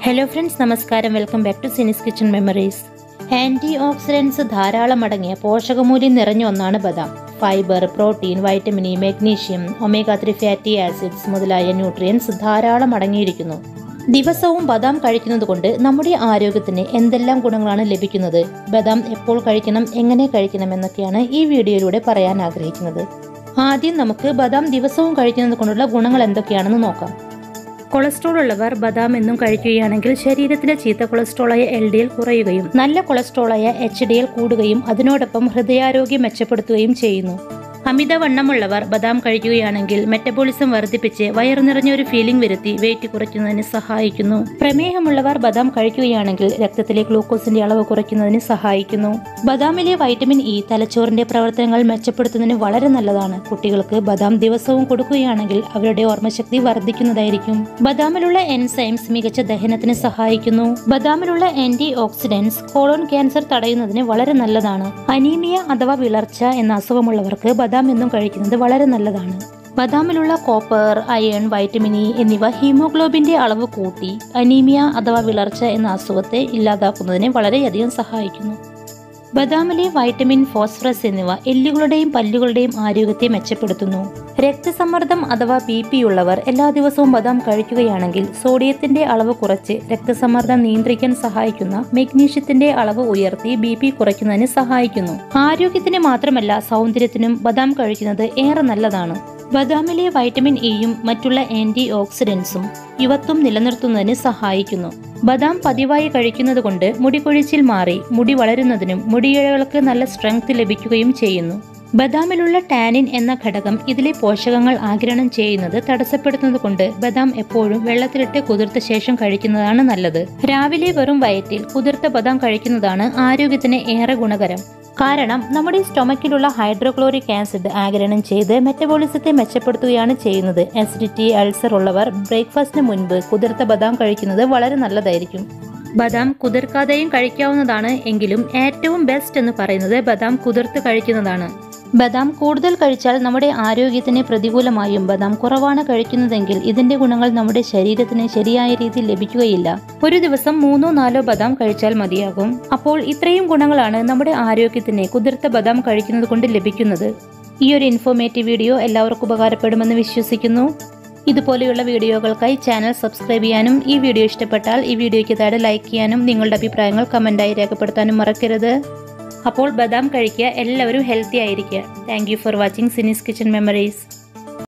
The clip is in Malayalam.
ഹലോ ഫ്രണ്ട്സ് നമസ്കാരം welcome back to Sini's kitchen memories anti oxidants ധാരാളം അടങ്ങിയ പോഷകമൂല്യം നിറഞ്ഞ ഒന്നാണ് ബദാം fibre protein vitamin E magnesium omega three fatty acids മുതലായ ന്യൂട്രിയൻസ് ധാരാളം അടങ്ങിയിരിക്കുന്നു ദിവസവും ബദാം കഴിക്കുന്നത് കൊണ്ട് നമ്മുടെ ആരോഗ്യത്തിന് എന്തെല്ലാം ഗുണങ്ങളാണ് ലഭിക്കുന്നത് ബദാം എപ്പോൾ കഴിക്കണം എങ്ങനെ കഴിക്കണം എന്നൊക്കെയാണ് ഈ വീഡിയോയിലൂടെ പറയാൻ ആഗ്രഹിക്കുന്നത് ആദ്യം നമുക്ക് ബദാം ദിവസവും കഴിക്കുന്നത് കൊണ്ടുള്ള ഗുണങ്ങൾ എന്തൊക്കെയാണെന്ന് നോക്കാം കൊളസ്ട്രോൾ ഉള്ളവർ ബദാം എന്നും കഴിക്കുകയാണെങ്കിൽ ശരീരത്തിലെ ചീത്ത കൊളസ്ട്രോളായ എൽ ഡി എൽ കുറയുകയും നല്ല കൊളസ്ട്രോളായ എച്ച് ഡി എൽ കൂടുകയും അതിനോടൊപ്പം ഹൃദയാരോഗ്യം മെച്ചപ്പെടുത്തുകയും ചെയ്യുന്നു അമിതവണ്ണമുള്ളവർ ബദാം കഴിക്കുകയാണെങ്കിൽ മെറ്റബോളിസം വർദ്ധിപ്പിച്ച് വയറു നിറഞ്ഞ ഒരു ഫീലിംഗ് വരുത്തി വെയിറ്റ് കുറയ്ക്കുന്നതിന് സഹായിക്കുന്നു പ്രമേഹമുള്ളവർ ബദാം കഴിക്കുകയാണെങ്കിൽ രക്തത്തിലെ ഗ്ലൂക്കോസിന്റെ അളവ് കുറയ്ക്കുന്നതിന് സഹായിക്കുന്നു ബദാമിലെ വൈറ്റമിൻ ഇ തലച്ചോറിന്റെ പ്രവർത്തനങ്ങൾ മെച്ചപ്പെടുത്തുന്നതിന് വളരെ നല്ലതാണ് കുട്ടികൾക്ക് ബദാം ദിവസവും കൊടുക്കുകയാണെങ്കിൽ അവരുടെ ഓർമ്മശക്തി വർദ്ധിക്കുന്നതായിരിക്കും ബദാമിലുള്ള എൻസൈംസ് മികച്ച ദഹനത്തിന് സഹായിക്കുന്നു ബദാമിലുള്ള ആന്റി ഓക്സിഡൻസ് കോളോൺ ക്യാൻസർ തടയുന്നതിന് വളരെ നല്ലതാണ് അനീമിയ അഥവാ വിളർച്ച എന്ന അസുഖമുള്ളവർക്ക് ബദാം എന്നും കഴിക്കുന്നത് വളരെ നല്ലതാണ് ബദാമിലുള്ള കോപ്പർ അയൺ വൈറ്റമിൻ ഇ എന്നിവ ഹീമോഗ്ലോബിന്റെ അളവ് കൂട്ടി അനീമിയ അഥവാ വിളർച്ച എന്ന അസുഖത്തെ ഇല്ലാതാക്കുന്നതിന് വളരെയധികം സഹായിക്കുന്നു ബദാമിലെ വൈറ്റമിൻ ഫോസ്ഫറസ് എന്നിവ എല്ലുകളുടെയും പല്ലുകളുടെയും ആരോഗ്യത്തെ മെച്ചപ്പെടുത്തുന്നു രക്തസമ്മർദ്ദം അഥവാ ബി പി ഉള്ളവർ എല്ലാ ദിവസവും ബദാം കഴിക്കുകയാണെങ്കിൽ സോഡിയത്തിന്റെ അളവ് കുറച്ച് രക്തസമ്മർദ്ദം നിയന്ത്രിക്കാൻ സഹായിക്കുന്ന മെഗ്നീഷ്യത്തിന്റെ അളവ് ഉയർത്തി ബി പി കുറയ്ക്കുന്നതിന് സഹായിക്കുന്നു ആരോഗ്യത്തിന് മാത്രമല്ല സൗന്ദര്യത്തിനും ബദാം കഴിക്കുന്നത് ഏറെ നല്ലതാണ് ബദാമിലെ വൈറ്റമിൻ ഇയും മറ്റുള്ള ആന്റി ഓക്സിഡൻസും യുവത്വം നിലനിർത്തുന്നതിന് സഹായിക്കുന്നു ബദാം പതിവായി കഴിക്കുന്നത് കൊണ്ട് മുടി കൊഴിച്ചിൽ മാറി മുടി വളരുന്നതിനും മുടിയിഴകൾക്ക് നല്ല സ്ട്രെങ്ത് ലഭിക്കുകയും ചെയ്യുന്നു ബദാമിലുള്ള ടാനിൻ എന്ന ഘടകം ഇതിലെ പോഷകങ്ങൾ ആഗിരണം ചെയ്യുന്നത് തടസ്സപ്പെടുത്തുന്നത് കൊണ്ട് ബദാം എപ്പോഴും വെള്ളത്തിലിട്ട് കുതിർത്ത ശേഷം കഴിക്കുന്നതാണ് നല്ലത് രാവിലെ വെറും വയറ്റിൽ കുതിർത്ത ബദാം കഴിക്കുന്നതാണ് ആരോഗ്യത്തിന് ഏറെ ഗുണകരം കാരണം നമ്മുടെ സ്റ്റൊമക്കിലുള്ള ഹൈഡ്രോക്ലോറിക് ആസിഡ് ആഗിരണം ചെയ്ത് മെറ്റബോളിസത്തെ മെച്ചപ്പെടുത്തുകയാണ് ചെയ്യുന്നത് അസിഡിറ്റി അൾസർ ഉള്ളവർ ബ്രേക്ക്ഫാസ്റ്റിന് മുൻപ് കുതിർത്ത ബദാം കഴിക്കുന്നത് വളരെ നല്ലതായിരിക്കും ബദാം കുതിർക്കാതെയും കഴിക്കാവുന്നതാണ് എങ്കിലും ഏറ്റവും ബെസ്റ്റ് എന്ന് പറയുന്നത് ബദാം കുതിർത്ത് കഴിക്കുന്നതാണ് ബദാം കൂടുതൽ കഴിച്ചാൽ നമ്മുടെ ആരോഗ്യത്തിന് പ്രതികൂലമായും ബദാം കുറവാണ് കഴിക്കുന്നതെങ്കിൽ ഇതിന്റെ ഗുണങ്ങൾ നമ്മുടെ ശരീരത്തിന് ശരിയായ രീതിയിൽ ലഭിക്കുകയില്ല ഒരു ദിവസം മൂന്നോ നാലോ ബദാം കഴിച്ചാൽ മതിയാകും അപ്പോൾ ഇത്രയും ഗുണങ്ങളാണ് നമ്മുടെ ആരോഗ്യത്തിന് കുതിർത്ത ബദാം കഴിക്കുന്നത് കൊണ്ട് ലഭിക്കുന്നത് ഈ ഒരു ഇൻഫോർമേറ്റീവ് വീഡിയോ എല്ലാവർക്കും ഉപകാരപ്പെടുമെന്ന് വിശ്വസിക്കുന്നു ഇതുപോലെയുള്ള വീഡിയോകൾക്കായി ചാനൽ സബ്സ്ക്രൈബ് ചെയ്യാനും ഈ വീഡിയോ ഇഷ്ടപ്പെട്ടാൽ ഈ വീഡിയോയ്ക്ക് താഴെ ലൈക്ക് ചെയ്യാനും നിങ്ങളുടെ അഭിപ്രായങ്ങൾ കമൻറ്റായി രേഖപ്പെടുത്താനും മറക്കരുത് അപ്പോൾ ബദാം കഴിക്കുക എല്ലാവരും ഹെൽത്തി ആയിരിക്കുക thank you for watching Sini's kitchen memories